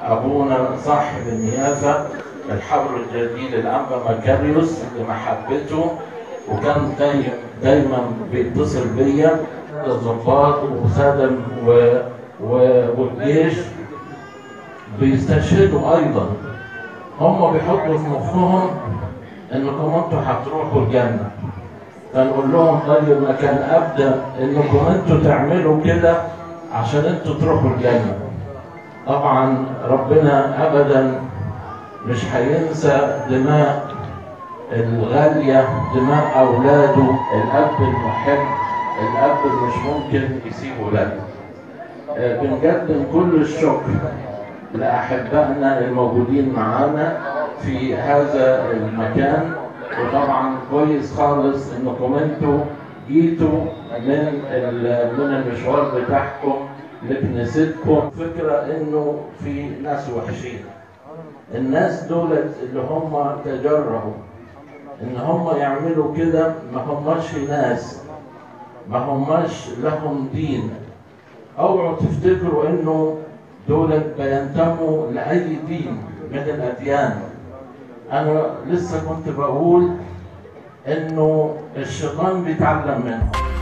ابونا صاحب النيافه الحبر الجليل الانبا مكاريوس لمحبته وكان دايما دايما بيتصل بيا الضباط وسادة و... و... والجيش بيستشهدوا ايضا هم بيحطوا في مخهم انكم انتوا هتروحوا الجنه فنقول لهم طيب ما كان ابدا انكم انتوا تعملوا كده عشان انتوا تروحوا الجنه طبعا ربنا ابدا مش هينسى دماء الغاليه دماء اولاده الاب المحب الاب اللي مش ممكن يسيب ولاده آه، بنقدم كل الشكر لاحبائنا الموجودين معانا في هذا المكان وطبعا كويس خالص انكم انتوا جيتوا من ال- من المشوار بتاعكم لكنيستكم فكره انه في ناس وحشين الناس دولت اللي هم تجربوا ان هم يعملوا كده ما هماش ناس ما هماش لهم دين اوعوا تفتكروا انه دولت بينتموا لاي دين من الاديان انا لسه كنت بقول انه الشيطان بيتعلم منهم